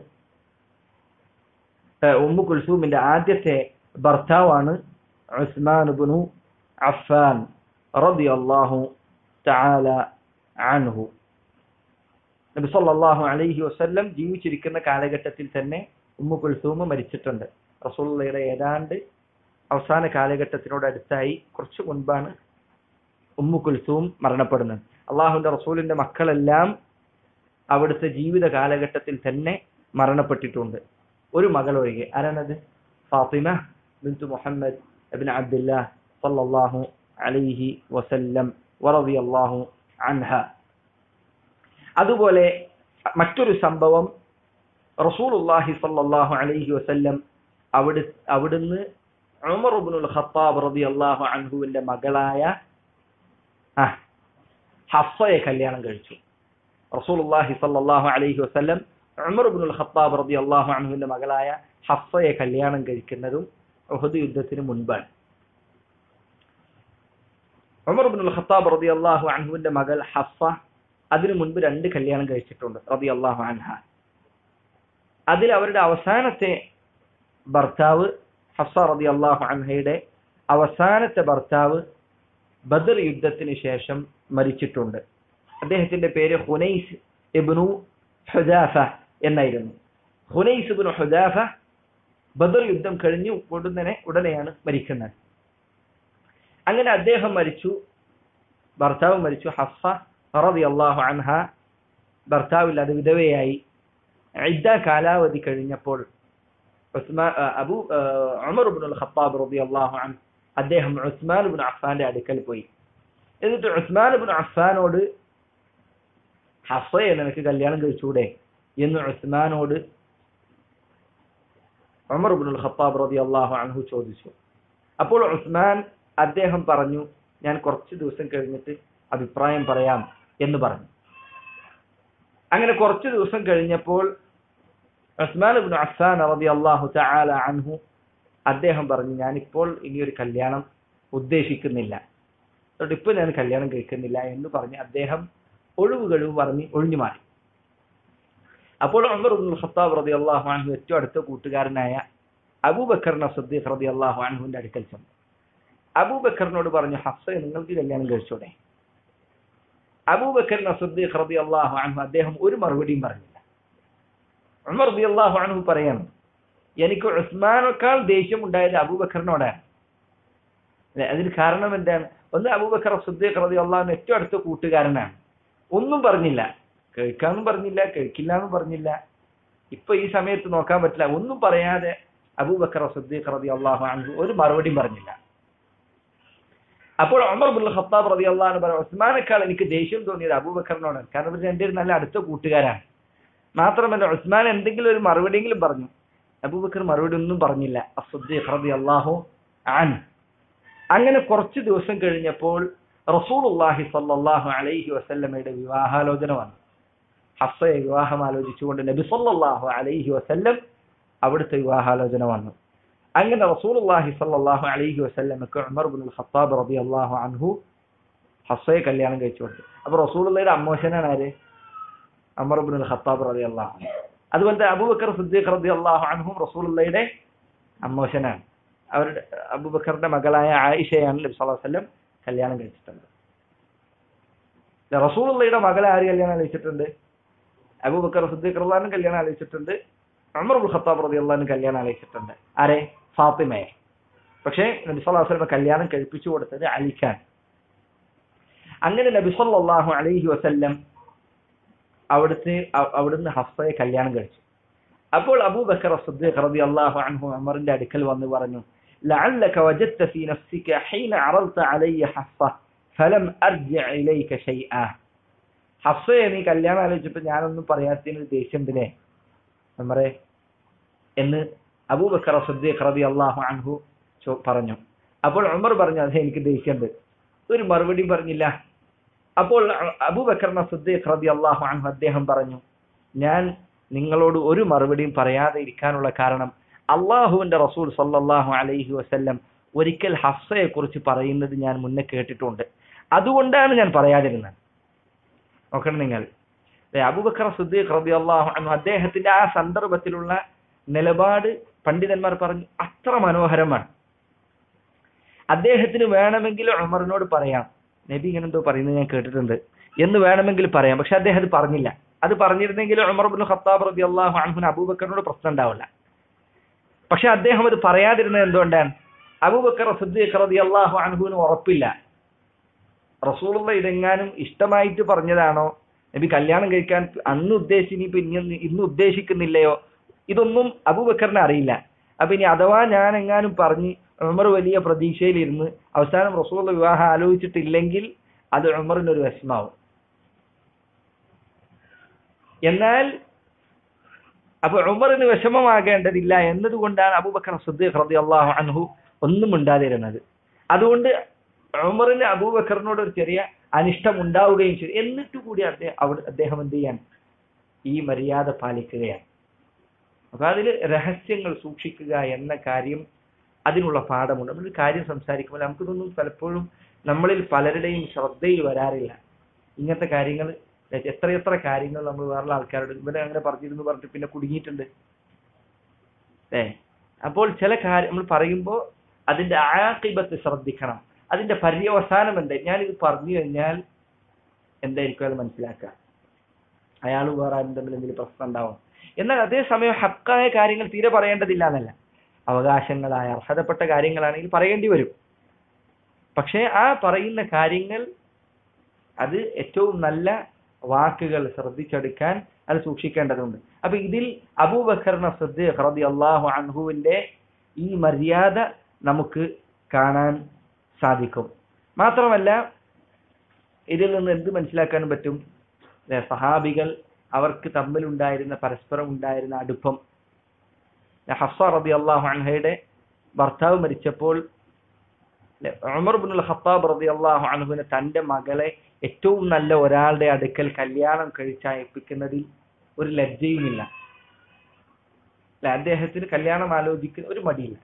ഏഹ് ഉമ്മു കുൽസൂമിന്റെ ആദ്യത്തെ ഭർത്താവാണ് ഉസ്മാൻ ഇബ്നു അഫ്ഫാൻ റളിയല്ലാഹു തആല അൻഹു നബി സല്ലല്ലാഹു അലൈഹി വസല്ലം ജീവിച്ചിരിക്കുന്ന കാലഘട്ടത്തിൽ തന്നെ ഉമ്മു കുൽസൂം മരിച്ചിട്ടുണ്ട് റസൂലുള്ളയുടെ ഏതാണ്ട് അവസാന കാലഘട്ടത്തിനോട് അടുത്തായി കുറച്ചു മുൻപാണ് ഉമ്മു കുൽസൂം മരണപ്പെടുന്നത് അള്ളാഹുവിന്റെ റസൂലിന്റെ മക്കളെല്ലാം അവിടുത്തെ ജീവിത കാലഘട്ടത്തിൽ തന്നെ മരണപ്പെട്ടിട്ടുണ്ട് ഒരു മകൾ ഒഴികെ ആരാണത് ഫാത്തിമ ബിന്തു മുഹമ്മദ് ഇബ്ൻ അബ്ദുല്ലാഹ് സല്ലല്ലാഹു അലൈഹി വസല്ലം വറളിയല്ലാഹു അൻഹ അതുപോലെ മറ്റൊരു സംഭവം റസൂലുള്ളാഹി സല്ലല്ലാഹു അലൈഹി വസല്ലം അവിടെ അവിടുന്ന് ഉമർ ഇബ്നുൽ ഖത്താബ് റളിയല്ലാഹു അൻഹുവിന്റെ മകളായ ആ ഹഫ്സയെ കല്യാണം കഴിച്ചു റസൂലുള്ളാഹി സല്ലല്ലാഹു അലൈഹി വസല്ലം ഉമർ ഇബ്നുൽ ഖത്താബ് റളിയല്ലാഹു അൻഹുവിന്റെ മകളായ ഹഫ്സയെ കല്യാണം കഴിക്കുന്നതും ഉഹദ് യുദ്ധത്തിന് മുൻപാണ് ഉമർ ഇബ്നുൽ ഖത്താബ് റളിയല്ലാഹു അൻഹുവിന്റെ മകൾ ഹഫ്സ അതിനു മുൻപ് രണ്ട് കല്യാണം കഴിച്ചിട്ടുണ്ട് റളിയല്ലാഹു അൻഹ അതിൽ അവരുടെ അവസാനത്തെ ഭർത്താവ് ഹഫ്സ റളിയല്ലാഹു അൻഹയുടെ അവസാനത്തെ ഭർത്താവ് ബദർ യുദ്ധത്തിന് ശേഷം മരിച്ചിട്ടുണ്ട് അദ്ദേഹത്തിന്റെ പേര് ഹുനൈസ് ഇബ്നു ഹുദാഫ എന്നായിരുന്നു ഹുനൈസ് ഇബ്നു ഹുദാഫ ബദർ യുദ്ധം കഴിഞ്ഞു ഉടനെ ഉടനെയാണ് മരിക്കുന്നത് അങ്ങനെ അദ്ദേഹം മരിച്ചു ഭർത്താവ് മരിച്ചു ഹഫ്സ റളിയല്ലാഹു അൻഹ ഭർത്താവില്ലാതെ വിധവയായി ഇദ്ദ കാലാവധി കഴിഞ്ഞപ്പോൾ ഉസ്മാൻ അബു ഉമർ ഇബ്നുൽ ഖത്താബ് റളിയല്ലാഹു അൻഹു അദ്ദേഹം ഉസ്മാൻ ഇബ്നു അഫ്ഫാന്റെ അടുക്കൽ പോയി എന്നിട്ട് ഉസ്മാൻ ഇബ്നു അഫ്ഫാനോട് ഹഫയെ നിനക്ക് കല്യാണം കഴിച്ചൂടെ എന്ന് ഉസ്മാനോട് ഉമർ ഇബ്നുൽ ഖത്താബ് റളിയല്ലാഹു അൻഹു ചോദിച്ചു അപ്പോൾ ഉസ്മാൻ അദ്ദേഹം പറഞ്ഞു ഞാൻ കുറച്ച് ദിവസം കഴിഞ്ഞിട്ട് അഭിപ്രായം പറയാം എന്ന് പറഞ്ഞു അങ്ങനെ കുറച്ച് ദിവസം കഴിഞ്ഞപ്പോൾ ഉസ്മാൻ ഇബ്നു അഫ്സാൻ റളിയല്ലാഹു തആല അൻഹു അദ്ദേഹം പറഞ്ഞു ഞാനിപ്പോൾ ഇനി ഒരു കല്യാണം ഉദ്ദേശിക്കുന്നില്ല അതുകൊണ്ട് ഇപ്പോൾ ഞാൻ കല്യാണം കഴിക്കുന്നില്ല എന്ന് പറഞ്ഞ് അദ്ദേഹം ഒഴിവ് കഴിവ് പറഞ്ഞ് ഒഴിഞ്ഞു മാറി അപ്പോൾ ഉമർ ഇബ്നുൽ ഖത്താബ് റളിയല്ലാഹു അൻഹു ഏറ്റവും അടുത്ത കൂട്ടുകാരനായ അബൂബക്കർ സദ്ദീഖ് റളിയല്ലാഹു അൻഹുവിന്റെ അടുക്കൽ ചെന്നു അബൂബക്കറിനോട് പറഞ്ഞു ഹഫ്സ നിങ്ങൾക്ക് കല്യാണം കഴിച്ചൂടെ അബൂബക്കർ സദ്ദീഖ് റളിയല്ലാഹു അൻഹു അദ്ദേഹം ഒരു മറുപടിയും പറഞ്ഞില്ല ഉമർ റളിയല്ലാഹു അൻഹു പറയാണ് എനിക്ക് ഉസ്മാനേക്കാൾ ദേഷ്യം ഉണ്ടായത് അബൂബക്കറിനോടാണ് അല്ലെ അതിന് കാരണം എന്താണ് ഒന്ന് അബൂബക്കർ സുദ്ദീഖ് റതി അള്ളാഹുന് ഏറ്റവും അടുത്ത കൂട്ടുകാരനാണ് ഒന്നും പറഞ്ഞില്ല കഴിക്കാന്നും പറഞ്ഞില്ല കഴിക്കില്ല എന്നും പറഞ്ഞില്ല ഇപ്പൊ ഈ സമയത്ത് നോക്കാൻ പറ്റില്ല ഒന്നും പറയാതെ അബൂബക്കർ സുദ്ദീഖ് റതി അള്ളാഹു അൻഹു ഒരു മറുപടിയും പറഞ്ഞില്ല അപ്പോൾ ഉമർ ബുൽ ഖത്താബ് റതി അള്ളാഹു പറഞ്ഞു ഉസ്മാനേക്കാൾ എനിക്ക് ദേഷ്യം തോന്നിയത് അബൂബക്കറിനോടാണ് കാരണം ഇവർ രണ്ടുപേരും നല്ല അടുത്ത കൂട്ടുകാരാണ് മാത്രമല്ല ഉസ്മാൻ എന്തെങ്കിലും ഒരു മറുപടിയെങ്കിലും പറഞ്ഞു അബൂബക്കർ മറുപടി ഒന്നും പറഞ്ഞില്ല അസുദ്ദീഖ് റതി അള്ളാഹു ആൻ അങ്ങനെ കുറച്ച് ദിവസം കഴിഞ്ഞപ്പോൾ റസൂലുള്ളാഹി സല്ലല്ലാഹു അലൈഹി വസല്ലമയുടെ വിവാഹാലോചന വന്നു ഹഫ്സയെ വിവാഹം ആലോചിച്ചുകൊണ്ട് നബി സല്ലല്ലാഹു അലൈഹി വസല്ലം അവിടുത്തെ വിവാഹാലോചന വന്നു അങ്ങനെ റസൂലുള്ളാഹി സല്ലല്ലാഹു അലൈഹി വസല്ലമക്ക് ഉമർ ഇബ്നുൽ ഖത്താബ് റളിയല്ലാഹു അൻഹു ഹഫ്സയെ കല്യാണം കഴിച്ചു കൊടുത്തു അപ്പൊ റസൂലുള്ളയുടെ അമ്മോശനാണ് ആര് ഉമർ ഇബ്നുൽ ഖത്താബ് റളിയല്ലാഹു അൻഹു അതുപോലെ അബൂബക്കർ സിദ്ദീഖ് റളിയല്ലാഹു അൻഹും റസൂലുള്ളയുടെ അമ്മോശനാണ് അവരുടെ അബൂബക്കറിന്റെ മകളായ ആയിഷയാണ് നബി സല്ലല്ലാഹു അലൈഹി വസല്ലം കല്യാണം കഴിച്ചിട്ടുണ്ട് റസൂലുള്ളയുടെ മകളെ ആര് കല്യാണം കഴിച്ചിട്ടുണ്ട് അബൂബക്കർ സിദ്ദീഖ് റളിയല്ലാഹു കല്യാണം ആലോചിച്ചിട്ടുണ്ട് ഉമർ ബുൽ ഖത്താബ് റളിയല്ലാഹു കല്യാണം ആലോചിച്ചിട്ടുണ്ട് ആരെ ഫാത്തിമയെ പക്ഷേ നബി സല്ലല്ലാഹു അലൈഹി വസല്ലം കല്യാണം കഴിപ്പിച്ചു കൊടുത്തത് അലിഖാൻ അങ്ങനെ നബി സല്ലല്ലാഹു അലൈഹി വസല്ലം അവിടുത്തെ അ- അവിടുന്ന് ഹഫ്സയെ കല്യാണം കഴിച്ചു അപ്പോൾ അബൂബക്കർ സിദ്ദീഖ് റളിയല്ലാഹു അൻഹു ഉമറിന്റെ അടുക്കൽ വന്ന് പറഞ്ഞു لعلك وجدت في نفسك حين عرضت علي حفصة فلم أرجع إليك شيئا ഹഫ്സയെ നീ കല്യാണം ആലോചിച്ചപ്പോ ഞാനൊന്നും പറയാത്തതിന് ദേഷ്യത്തിനെ ഉമറെ എന്ന് അബൂബക്കർ സിദ്ദീഖ് റളിയല്ലാഹു അൻഹു ചോ- പറഞ്ഞു അപ്പോൾ ഉമർ പറഞ്ഞു അതെ എനിക്ക് ദേഷ്യമുണ്ട് ഒരു മറുപടിയും പറഞ്ഞില്ല അപ്പോൾ അബൂബക്കർ സിദ്ദീഖ് റളിയല്ലാഹു അൻഹു അദ്ദേഹം പറഞ്ഞു ഞാൻ നിങ്ങളോട് ഒരു മറുപടിയും പറയാതെ ഇരിക്കാനുള്ള കാരണം അള്ളാഹുവിന്റെ റസൂൽ സല്ലല്ലാഹു അലൈഹി വസല്ലം ഒരിക്കൽ ഹഫ്സയെ കുറിച്ച് പറയുന്നത് ഞാൻ മുന്നേ കേട്ടിട്ടുണ്ട് അതുകൊണ്ടാണ് ഞാൻ പറയാതിരുന്നത് നോക്കണം നിങ്ങൾ ദേ അബൂബക്കർ സിദ്ദീഖ് റളിയല്ലാഹു അൻഹു അദ്ദേഹത്തിന്റെ ആ സന്ദർഭത്തിലുള്ള നിലപാട് പണ്ഡിതന്മാർ പറഞ്ഞു അത്ര മനോഹരമാണ് അദ്ദേഹത്തിന് വേണമെങ്കിൽ ഉമറിനോട് പറയാം നബി ഇങ്ങനെ എന്തോ പറയുന്നത് ഞാൻ കേട്ടിട്ടുണ്ട് എന്ന് വേണമെങ്കിൽ പറയാം പക്ഷെ അദ്ദേഹം അത് പറഞ്ഞില്ല അത് പറഞ്ഞിരുന്നെങ്കിൽ ഉമർ ബിൻ ഖത്താബ് റളിയല്ലാഹു അൻഹുന് അബൂബക്കറിനോട് പ്രശ്നം ഉണ്ടാവില്ല പക്ഷെ അദ്ദേഹം അത് പറയാതിരുന്നത് എന്തുകൊണ്ടാണ് അബൂബക്കർ സിദ്ദീഖ് റളിയല്ലാഹു അൻഹുവിന് ഉറപ്പില്ല റസൂലുള്ള ഇതെങ്ങാനും ഇഷ്ടമായിട്ട് പറഞ്ഞതാണോ നബി കല്യാണം കഴിക്കാൻ അന്ന് ഉദ്ദേശിനി പിന്നെ ഇന്ന് ഉദ്ദേശിക്കുന്നില്ലയോ ഇതൊന്നും അബൂബക്കറിന് അറിയില്ല അപ്പൊ ഇനി അഥവാ ഞാൻ എങ്ങാനും പറഞ്ഞ് ഉമർ വലിയ പ്രതീക്ഷയിലിരുന്ന് അവസാനം റസൂലുള്ള വിവാഹം ആലോചിച്ചിട്ടില്ലെങ്കിൽ അത് ഉമറിന് ഒരു വിഷമാവും എന്നാൽ അപ്പൊ ഉമറിന് വിഷമമാകേണ്ടതില്ല എന്നതുകൊണ്ടാണ് അബൂബക്കർ സിദ്ദീഖ് റളിയല്ലാഹു അൻഹു ഒന്നും ഉണ്ടാതിരുന്നത് അതുകൊണ്ട് ഉമറിന് അബൂബക്കറിനോട് ഒരു ചെറിയ അനിഷ്ടം ഉണ്ടാവുകയും ചെയ്തു എന്നിട്ട് കൂടി അദ്ദേഹം അവിടെ അദ്ദേഹം എന്ത് ചെയ്യാൻ ഈ മര്യാദ പാലിക്കുകയാണ് അപ്പൊ അതിൽ രഹസ്യങ്ങൾ സൂക്ഷിക്കുക എന്ന കാര്യം അതിനുള്ള പാഠമുണ്ട് നമ്മളൊരു കാര്യം സംസാരിക്കുമ്പോൾ നമുക്കിതൊന്നും പലപ്പോഴും നമ്മളിൽ പലരുടെയും ശ്രദ്ധയിൽ വരാറില്ല ഇങ്ങനത്തെ കാര്യങ്ങൾ എത്രയെത്ര കാര്യങ്ങൾ നമ്മൾ വേറെ ആൾക്കാരോട് ഇവരെ അങ്ങനെ പറഞ്ഞിരുന്നു പറഞ്ഞിട്ട് പിന്നെ കുടുങ്ങിയിട്ടുണ്ട് ഏ അപ്പോൾ ചില കാര്യം നമ്മൾ പറയുമ്പോൾ അതിന്റെ ആക്കിബത്ത് ശ്രദ്ധിക്കണം അതിന്റെ പര്യവസാനം എന്താ ഞാനിത് പറഞ്ഞു കഴിഞ്ഞാൽ എന്തായിരിക്കും അത് മനസ്സിലാക്കുക അയാൾ വേറെ ആരും തമ്മിൽ എന്തെങ്കിലും പ്രശ്നം ഉണ്ടാവും എന്നാൽ അതേസമയം ഹക്കായ കാര്യങ്ങൾ തീരെ പറയേണ്ടതില്ല എന്നല്ല അവകാശങ്ങളായ അർഹതപ്പെട്ട കാര്യങ്ങളാണെങ്കിൽ പറയേണ്ടി വരും പക്ഷേ ആ പറയുന്ന കാര്യങ്ങൾ അത് ഏറ്റവും നല്ല വാക്കുകൾ ശ്രദ്ധിച്ചെടുക്കാൻ അത് സൂക്ഷിക്കേണ്ടതുണ്ട് അപ്പൊ ഇതിൽ അബൂബക്കറിന സിദ്ദീഖ് റളിയല്ലാഹു അൻഹുവിന്റെ ഈ മര്യാദ നമുക്ക് കാണാൻ സാധിക്കും മാത്രമല്ല ഇതിൽ നിന്ന് എന്ത് മനസ്സിലാക്കാൻ പറ്റും ദേ, സഹാബികൾ അവർക്ക് തമ്മിലുണ്ടായിരുന്ന പരസ്പരം ഉണ്ടായിരുന്ന അടുപ്പം ദേ, ഹഫ്സ റളിയല്ലാഹു അൻഹയുടെ ഭർത്താവ് മരിച്ചപ്പോൾ ദേ, ഉമർ ബിൻ ഖത്താബ് റളിയല്ലാഹു അൻഹുവിന് തന്റെ മകളെ ഏറ്റവും നല്ല ഒരാളുടെ അടുക്കൽ കല്യാണം കഴിച്ചയപ്പിക്കുന്നതിൽ ഒരു ലജ്ജയുമില്ല അല്ലെ അദ്ദേഹത്തിന് കല്യാണം ആലോചിക്കുന്ന ഒരു മടിയില്ല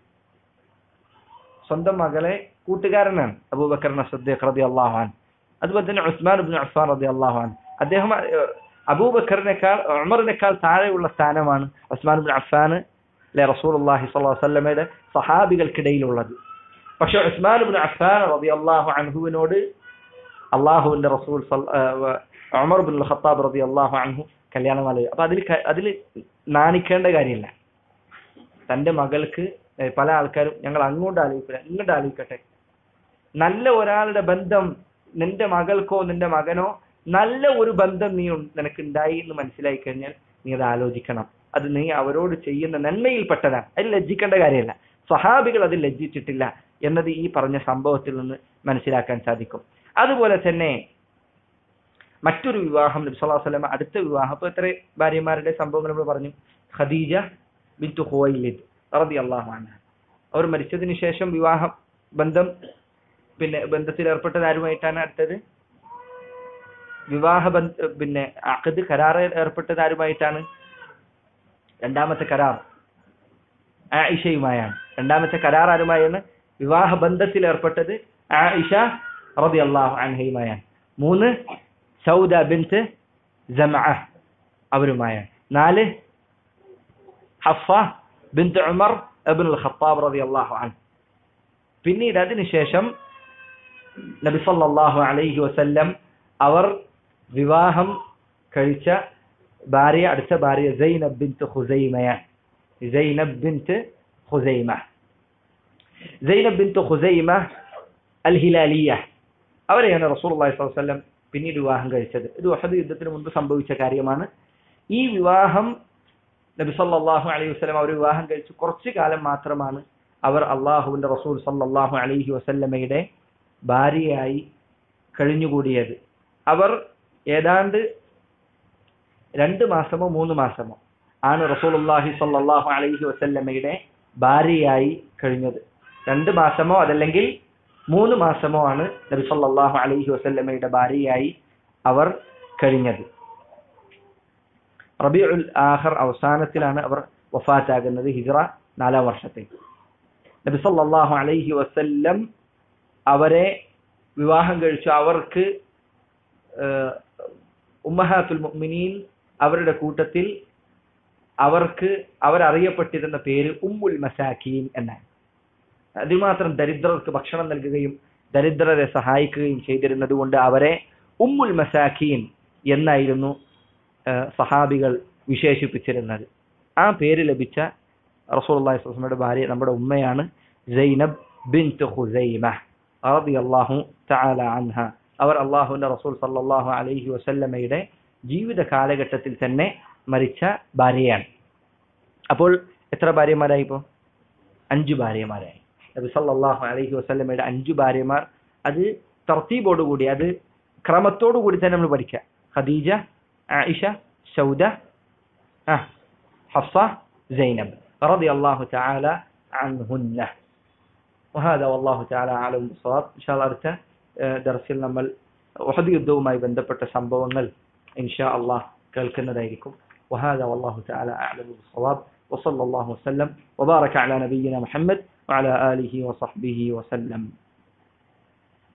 സ്വന്തം മകളെ കൂട്ടുകാരനാണ് അബൂബക്കർ സദ്ദീഖ് റതി അള്ളാഹാൻ അതുപോലെ തന്നെ ഉസ്മാൻ ബിൻ അഫ്ഫാൻ റതി അള്ളാഹാൻ അദ്ദേഹം അഹ്, അബൂബക്കറിനേക്കാൾ ഉമറിനേക്കാൾ താഴെയുള്ള സ്ഥാനമാണ് ഉസ്മാൻ ബിൻ അഫ്ഫാൻ അല്ലെ റസൂൽ അള്ളാഹി സ്വല്ലാ വല്ലമയുടെ സഹാബികൾക്കിടയിലുള്ളത് പക്ഷെ ഉസ്മാൻ ബിൻ അഫ്ഫാൻ റതി അള്ളാഹു അൻഹുവിനോട് അള്ളാഹുവിന്റെ റസൂൽ സല്ല- ആഹ് ഉമർ ബിൻ ഖത്താബ് റതി അള്ളാഹു അൻഹു കല്യാണം ആലോചിച്ചു അപ്പൊ അതിൽ അതിൽ നാണിക്കേണ്ട കാര്യമില്ല തന്റെ മകൾക്ക് ഏഹ് പല ആൾക്കാരും ഞങ്ങൾ അങ്ങോട്ട് ആലോചിക്കില്ല ഇങ്ങോട്ട് ആലോചിക്കട്ടെ നല്ല ഒരാളുടെ ബന്ധം നിന്റെ മകൾക്കോ നിന്റെ മകനോ നല്ല ഒരു ബന്ധം നീ ഉൺ- നിനക്ക് ഉണ്ടായി എന്ന് മനസ്സിലായി കഴിഞ്ഞാൽ നീ അത് ആലോചിക്കണം അത് നീ അവരോട് ചെയ്യുന്ന നന്മയിൽപ്പെട്ടതാണ് അതിൽ ലജ്ജിക്കേണ്ട കാര്യമല്ല സഹാബികൾ അതിൽ ലജ്ജിച്ചിട്ടില്ല എന്നത് ഈ പറഞ്ഞ സംഭവത്തിൽ നിന്ന് മനസ്സിലാക്കാൻ സാധിക്കും അതുപോലെ തന്നെ മറ്റൊരു വിവാഹം നബി സല്ലല്ലാഹു അലൈഹി വസല്ലം അടുത്ത വിവാഹം ഇപ്പൊ എത്ര ഭാര്യമാരുടെ സംഭവങ്ങൾ നമ്മൾ പറഞ്ഞു ഖദീജ ബിന്തു ഖുവൈലിദ് റളിയല്ലാഹു അൻഹ അവർ മരിച്ചതിന് ശേഷം വിവാഹ ബന്ധം പിന്നെ ബന്ധത്തിൽ ഏർപ്പെട്ടത് ആരുമായിട്ടാണ് അടുത്തത് വിവാഹ ബന്ധ പിന്നെ അഖദ് കരാർ ഏർപ്പെട്ടത് ആരുമായിട്ടാണ് രണ്ടാമത്തെ കരാർ ആയിഷയുമായാണ് രണ്ടാമത്തെ കരാർ ആരുമായാണ് വിവാഹ ബന്ധത്തിൽ ഏർപ്പെട്ടത് ആയിഷ റളിയല്ലാഹു അൻഹയുമായാണ് മൂന്ന് സൗദ ബിൻത്ത് ജമഅ അവരുമായാണ് നാല് ഹഫ ബിൻത്ത് ഉമർ ഇബ്നുൽ ഖത്താബ് റളിയല്ലാഹു അൻഹു പിന്നീട് അതിനുശേഷം നബി സല്ലല്ലാഹു അലൈഹി വസല്ലം അവർ വിവാഹം കഴിച്ച ഭാര്യ അടുത്ത ഭാര്യ സൈനബ് ബിൻത്ത് ഖുസൈമയാണ് സൈനബ് ബിൻത്ത് ഖുസൈമ സൈനബ് ബിൻത്ത് ഖുസൈമ അൽ ഹിലാലിയ അവരെയാണ് റസൂൽ അള്ളാഹി വസല്ലം പിന്നീട് വിവാഹം കഴിച്ചത് ഇത് വഹദ് യുദ്ധത്തിന് മുമ്പ് സംഭവിച്ച കാര്യമാണ് ഈ വിവാഹം നബി സല്ലല്ലാഹു അലൈഹി വസല്ലം അവർ വിവാഹം കഴിച്ചു കുറച്ചു കാലം മാത്രമാണ് അവർ അള്ളാഹുവിന്റെ റസൂൽ സല്ലല്ലാഹു അലൈഹി വസല്ലമയുടെ ഭാര്യയായി കഴിഞ്ഞുകൂടിയത് അവർ ഏതാണ്ട് രണ്ട് മാസമോ മൂന്ന് മാസമോ ആണ് റസൂലുള്ളാഹി സല്ലല്ലാഹു അലൈഹി വസല്ലമയുടെ ഭാര്യയായി കഴിഞ്ഞത് രണ്ട് മാസമോ അതല്ലെങ്കിൽ മൂന്ന് മാസമോ ആണ് നബി സല്ലല്ലാഹു അലൈഹി വസല്ലമയുടെ ഭാര്യയായി അവർ കഴിഞ്ഞത് റബീഉൽ ആഖർ അവസാനത്തിലാണ് അവർ വഫാത്താകുന്നത് ഹിജ്റ നാലാം വർഷത്തിൽ നബി സല്ലല്ലാഹു അലൈഹി വസല്ലം അവരെ വിവാഹം കഴിച്ചു അവർക്ക് ഏഹ്, ഉമ്മഹാത്തുൽ മുഅ്മിനീൻ അവരുടെ കൂട്ടത്തിൽ അവർക്ക് അവരറിയപ്പെട്ടിരുന്ന പേര് ഉമ്മുൽ മസാക്കീൻ എന്നാണ് അതിമാത്രം ദരിദ്രർക്ക് ഭക്ഷണം നൽകുകയും ദരിദ്രരെ സഹായിക്കുകയും ചെയ്തിരുന്നത് കൊണ്ട് അവരെ ഉമ്മുൽ മസാക്കീൻ എന്നായിരുന്നു ഏഹ്, സഹാബികൾ വിശേഷിപ്പിച്ചിരുന്നത് ആ പേര് ലഭിച്ച റസൂലുള്ളാഹി സ്വല്ലല്ലാഹു അലൈഹി വസല്ലമയുടെ ഭാര്യ നമ്മുടെ ഉമ്മയാണ് സൈനബ് ബിൻത്ത് ഖുസൈമ റളിയല്ലാഹു തആല അൻഹ അവർ അള്ളാഹുവിന്റെ റസൂൽ സല്ലല്ലാഹു അലൈഹി വസല്ലമയുടെ ജീവിത കാലഘട്ടത്തിൽ തന്നെ മരിച്ച ഭാര്യയാണ് അപ്പോൾ എത്ര ഭാര്യമാരായി ഇപ്പോ അഞ്ചു ഭാര്യമാരായി നബി സല്ലല്ലാഹു അലൈഹി വസല്ലമയുടെ അഞ്ചു ഭാര്യമാർ അത് തർത്തീബോടുകൂടി അത് ക്രമത്തോടു കൂടി തന്നെ നമ്മൾ പഠിക്കുക ഖദീജ ആയിഷ സൗദ ആ ഹഫ്സ സൈനബ് رضي الله تعالى عنهن وهذا والله تعالى أعلم بالصواب إن شاء الله അടുത്ത ദർസിൽ നമ്മൾ ഉഹദ് യുദ്ധവുമായി ബന്ധപ്പെട്ട സംഭവങ്ങൾ ഇൻഷാ അള്ളാഹ് കേൾക്കുന്നതായിരിക്കും وهذا والله تعالى أعلم بالصواب وصلى الله وسلم وبارك على نبينا محمد وعلى آله وصحبه وسلم